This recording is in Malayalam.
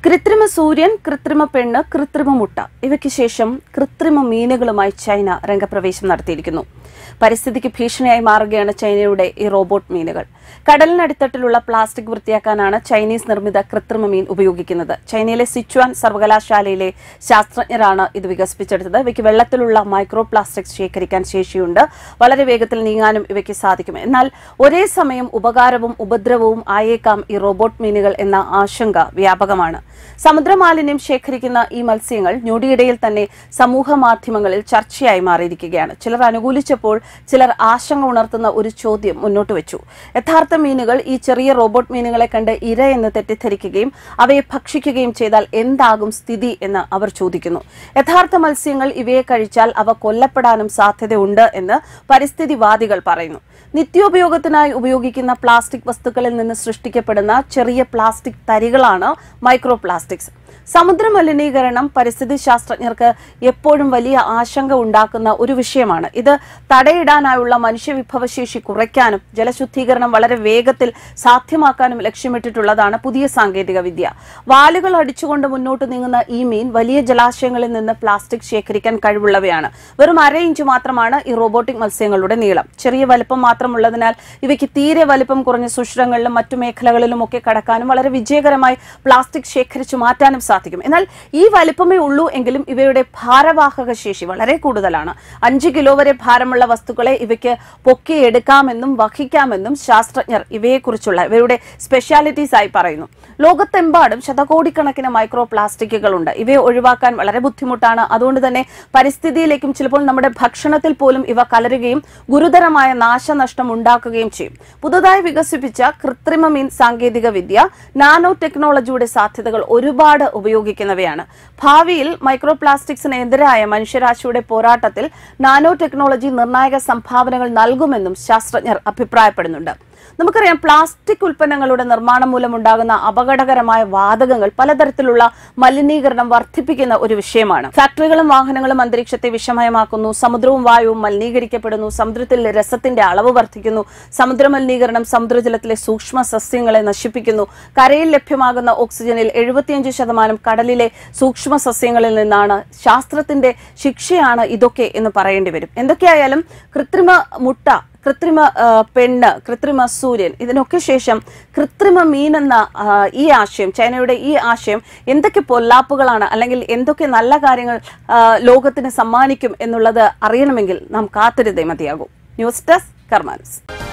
കൃത്രിമ സൂര്യൻ കൃത്രിമ പെണ്ണ് കൃത്രിമ മുട്ട ഇവയ്ക്ക് ശേഷം കൃത്രിമ മീനുകളുമായി ചൈന രംഗപ്രവേശം നടത്തിയിരിക്കുന്നു പരിസ്ഥിതിക്ക് ഭീഷണിയായി മാറുകയാണ് ചൈനയുടെ ഈ റോബോട്ട് മീനുകൾ കടലിനടിത്തട്ടിലുള്ള പ്ലാസ്റ്റിക് വൃത്തിയാക്കാനാണ് ചൈനീസ് നിർമ്മിത കൃത്രിമ മീൻ ഉപയോഗിക്കുന്നത് ചൈനയിലെ സിച്വാൻ സർവകലാശാലയിലെ ശാസ്ത്രജ്ഞരാണ് ഇത് വികസിപ്പിച്ചെടുത്തത് ഇവയ്ക്ക് വെള്ളത്തിലുള്ള മൈക്രോ പ്ലാസ്റ്റിക്സ് ശേഖരിക്കാൻ ശേഷിയുണ്ട് വളരെ വേഗത്തിൽ നീങ്ങാനും ഇവയ്ക്ക് സാധിക്കും എന്നാൽ ഒരേ സമയം ഉപകാരവും ഉപദ്രവവും ആയേക്കാം ഈ റോബോട്ട് മീനുകൾ എന്ന ആശങ്ക വ്യാപകമാണ് സമുദ്രമാലിന്യം ശേഖരിക്കുന്ന ഈ മത്സ്യങ്ങൾ ഞൊടിയിടയിൽ തന്നെ സമൂഹ മാധ്യമങ്ങളിൽ ചർച്ചയായി മാറിയിരിക്കുകയാണ് ചിലർ അനുകൂലിച്ചപ്പോൾ ചിലർ ആശങ്ക ഉണർത്തുന്ന ഒരു ചോദ്യം മുന്നോട്ട് വെച്ചു യഥാർത്ഥ മീനുകൾ ഈ ചെറിയ റോബോട്ട് മീനുകളെ കണ്ട് ഇര എന്ന് തെറ്റിദ്ധരിക്കുകയും അവയെ ഭക്ഷിക്കുകയും ചെയ്താൽ എന്താകും സ്ഥിതി എന്ന് അവർ ചോദിക്കുന്നു യഥാർത്ഥ മത്സ്യങ്ങൾ ഇവയെ കഴിച്ചാൽ അവ കൊല്ലപ്പെടാനും സാധ്യതയുണ്ട് എന്ന് പരിസ്ഥിതിവാദികൾ പറയുന്നു നിത്യോപയോഗത്തിനായി ഉപയോഗിക്കുന്ന പ്ലാസ്റ്റിക് വസ്തുക്കളിൽ നിന്ന് സൃഷ്ടിക്കപ്പെടുന്ന ചെറിയ പ്ലാസ്റ്റിക് തരികളാണ് മൈക്രോ പ്ലാസ്റ്റിക്സ് സമുദ്ര മലിനീകരണം പരിസ്ഥിതി ശാസ്ത്രജ്ഞർക്ക് എപ്പോഴും വലിയ ആശങ്ക ഉണ്ടാക്കുന്ന ഒരു വിഷയമാണ് ഇത് തടയിടാനായുള്ള മനുഷ്യവിഭവശേഷി കുറയ്ക്കാനും ജലശുദ്ധീകരണം വളരെ വേഗത്തിൽ സാധ്യമാക്കാനും ലക്ഷ്യമിട്ടിട്ടുള്ളതാണ് പുതിയ സാങ്കേതിക വിദ്യ വാലുകൾ അടിച്ചുകൊണ്ട് മുന്നോട്ട് നീങ്ങുന്ന ഈ മീൻ വലിയ ജലാശയങ്ങളിൽ നിന്ന് പ്ലാസ്റ്റിക് ശേഖരിക്കാൻ കഴിവുള്ളവയാണ് വെറും അര ഇഞ്ച് മാത്രമാണ് ഈ റോബോട്ടിക് മത്സ്യങ്ങളുടെ നീളം ചെറിയ വലുപ്പം മാത്രമുള്ളതിനാൽ ഇവയ്ക്ക് തീരെ വലുപ്പം കുറഞ്ഞ സുഷിരങ്ങളിലും മറ്റു മേഖലകളിലും ഒക്കെ കടക്കാനും വളരെ വിജയകരമായി പ്ലാസ്റ്റിക് ശേഖരിച്ചു മാറ്റാനും സാധിക്കും എന്നാൽ ഈ വലിപ്പമേ ഉള്ളൂ എങ്കിലും ഇവയുടെ ഭാരവാഹക ശേഷി വളരെ കൂടുതലാണ് അഞ്ച് കിലോ വരെ ഭാരമുള്ള വസ്തുക്കളെ ഇവയ്ക്ക് പൊക്കിയെടുക്കാമെന്നും വഹിക്കാമെന്നും ശാസ്ത്രജ്ഞർ ഇവയെക്കുറിച്ചുള്ള ഇവയുടെ സ്പെഷ്യാലിറ്റീസ് ആയി പറയുന്നു ലോകത്തെമ്പാടും ശതകോടിക്കണക്കിന് മൈക്രോ പ്ലാസ്റ്റിക്കുകളുണ്ട് ഇവയെ ഒഴിവാക്കാൻ വളരെ ബുദ്ധിമുട്ടാണ് അതുകൊണ്ട് തന്നെ പരിസ്ഥിതിയിലേക്കും ചിലപ്പോൾ നമ്മുടെ ഭക്ഷണത്തിൽ പോലും ഇവ കലരുകയും ഗുരുതരമായ നാശനഷ്ടം ഉണ്ടാക്കുകയും ചെയ്യും പുതുതായി വികസിപ്പിച്ച കൃത്രിമ മീൻ സാങ്കേതിക വിദ്യ നാനോ ടെക്നോളജിയുടെ സാധ്യതകൾ ഒരുപാട് ഉപയോഗിക്കുന്നവയാണ് ഭാവിയിൽ മൈക്രോ പ്ലാസ്റ്റിക്സിനെതിരായ മനുഷ്യരാശിയുടെ പോരാട്ടത്തിൽ നാനോ ടെക്നോളജി നിർണായക സംഭാവനകൾ നൽകുമെന്നും ശാസ്ത്രജ്ഞർ അഭിപ്രായപ്പെടുന്നുണ്ട് നമുക്കറിയാം പ്ലാസ്റ്റിക് ഉൽപ്പന്നങ്ങളുടെ നിർമ്മാണം മൂലമുണ്ടാകുന്ന അപകടകരമായ വാതകങ്ങൾ പലതരത്തിലുള്ള മലിനീകരണം വർദ്ധിപ്പിക്കുന്ന ഒരു വിഷയമാണ് ഫാക്ടറികളും വാഹനങ്ങളും അന്തരീക്ഷത്തെ വിഷമയമാക്കുന്നു സമുദ്രവും വായുവും മലിനീകരിക്കപ്പെടുന്നു സമുദ്രത്തിൽ രസത്തിന്റെ അളവ് വർദ്ധിക്കുന്നു സമുദ്ര മലിനീകരണം സമുദ്രജലത്തിലെ സൂക്ഷ്മ സസ്യങ്ങളെ നശിപ്പിക്കുന്നു കരയിൽ ലഭ്യമാകുന്ന ഓക്സിജനിൽ എഴുപത്തിയഞ്ച് ശതമാനം കടലിലെ സൂക്ഷ്മ സസ്യങ്ങളിൽ നിന്നാണ് ശാസ്ത്രത്തിന്റെ ശിക്ഷയാണ് ഇതൊക്കെ എന്ന് പറയേണ്ടി വരും എന്തൊക്കെയായാലും കൃത്രിമ മുട്ട കൃത്രിമ ആ, പെണ്ണ് കൃത്രിമ സൂര്യൻ ഇതിനൊക്കെ ശേഷം കൃത്രിമ മീൻ എന്ന ആ, ഈ ആശയം ചൈനയുടെ ഈ ആശയം എന്തൊക്കെ പൊല്ലാപ്പുകളാണ് അല്ലെങ്കിൽ എന്തൊക്കെ നല്ല കാര്യങ്ങൾ ആ, ലോകത്തിന് സമ്മാനിക്കും എന്നുള്ളത് അറിയണമെങ്കിൽ നാം കാത്തിരുതേ മതിയാകും ന്യൂസ് ഡെസ്ക് കർമാനസ്